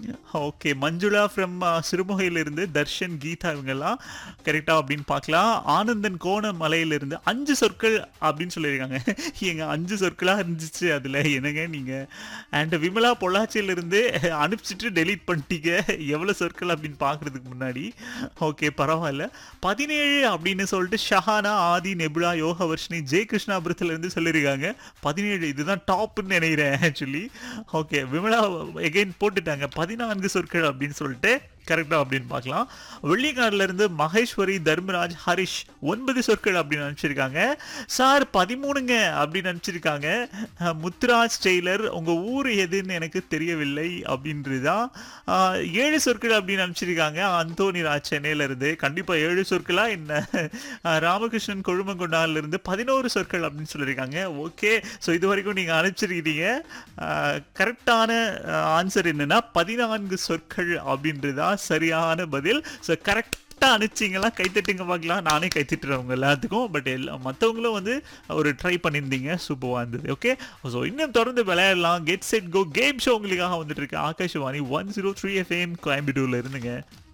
okay Manjula from சிறுமுகையிலிருந்து தர்ஷன் கீதா இவங்கெல்லாம் கரெக்டா அப்படின்னு பார்க்கலாம் ஆனந்தன் கோணமலையிலிருந்து அஞ்சு சொற்கள் அப்படின்னு சொல்லியிருக்காங்க எங்க அஞ்சு சொற்களா இருந்துச்சு அதுல என்னங்க நீங்க அண்ட் விமலா பொள்ளாச்சியிலிருந்து அனுப்பிச்சிட்டு டெலீட் பண்ணிட்டீங்க எவ்வளவு சொற்கள் அப்படின்னு பார்க்கறதுக்கு முன்னாடி ஓகே பரவாயில்ல பதினேழு அப்படின்னு சொல்லிட்டு ஷஹானா ஆதி நெபுலா யோகவர்ஷினி ஜெய கிருஷ்ணாபுரத்துல இருந்து சொல்லியிருக்காங்க பதினேழு இதுதான் டாப்னு நினைக்கிறேன் ஆக்சுவலி ஓகே விமலா எகைன் போட்டுட்டாங்க பதினான்கு சொற்கள் அப்படின்னு சொல்லிட்டு கரெக்டா அப்படின்னு பார்க்கலாம் வெள்ளிக்காடுல இருந்து மகேஸ்வரி தர்மராஜ் ஹரிஷ் ஒன்பது சொற்கள் அப்படின்னு நினச்சிருக்காங்க சார் பதிமூணுங்க அப்படின்னு நினச்சிருக்காங்க அஹ், முத்துராஜ் டெய்லர் உங்க ஊர் எதுன்னு எனக்கு தெரியவில்லை அப்படின்றதுதான் அஹ், ஏழு சொற்கள் அப்படின்னு நினச்சிருக்காங்க அந்தோனி ராஜ் சென்னையில இருந்து கண்டிப்பா ஏழு சொற்களா என்ன அஹ், ராமகிருஷ்ணன் கொழுமங்கொண்டால இருந்து பதினோரு சொற்கள் அப்படின்னு சொல்லியிருக்காங்க ஓகே ஸோ இது வரைக்கும் நீங்க அனுப்பிச்சிருக்கீங்க கரெக்டான ஆன்சர் என்னன்னா பதினான்கு சொற்கள் அப்படின்றதா சரியான பதில் ஸோ கரெக்டாக அனுப்பிச்சிங்களா கைத்தட்டுங்க பார்க்கலாம் நானே கைத்தட்டுறேன் உங்க எல்லாத்துக்கும் பட் எல்லா மற்றவங்களும் வந்து ஒரு ட்ரை பண்ணியிருந்தீங்க சூப்பராக இருந்தது ஓகே ஸோ இன்னும் தொடர்ந்து விளையாடலாம் get set go game show உங்களுக்காக வந்துட்டு இருக்கு Akashvani one zero three FM கோயம்புத்தூர்ல இருந்துங்க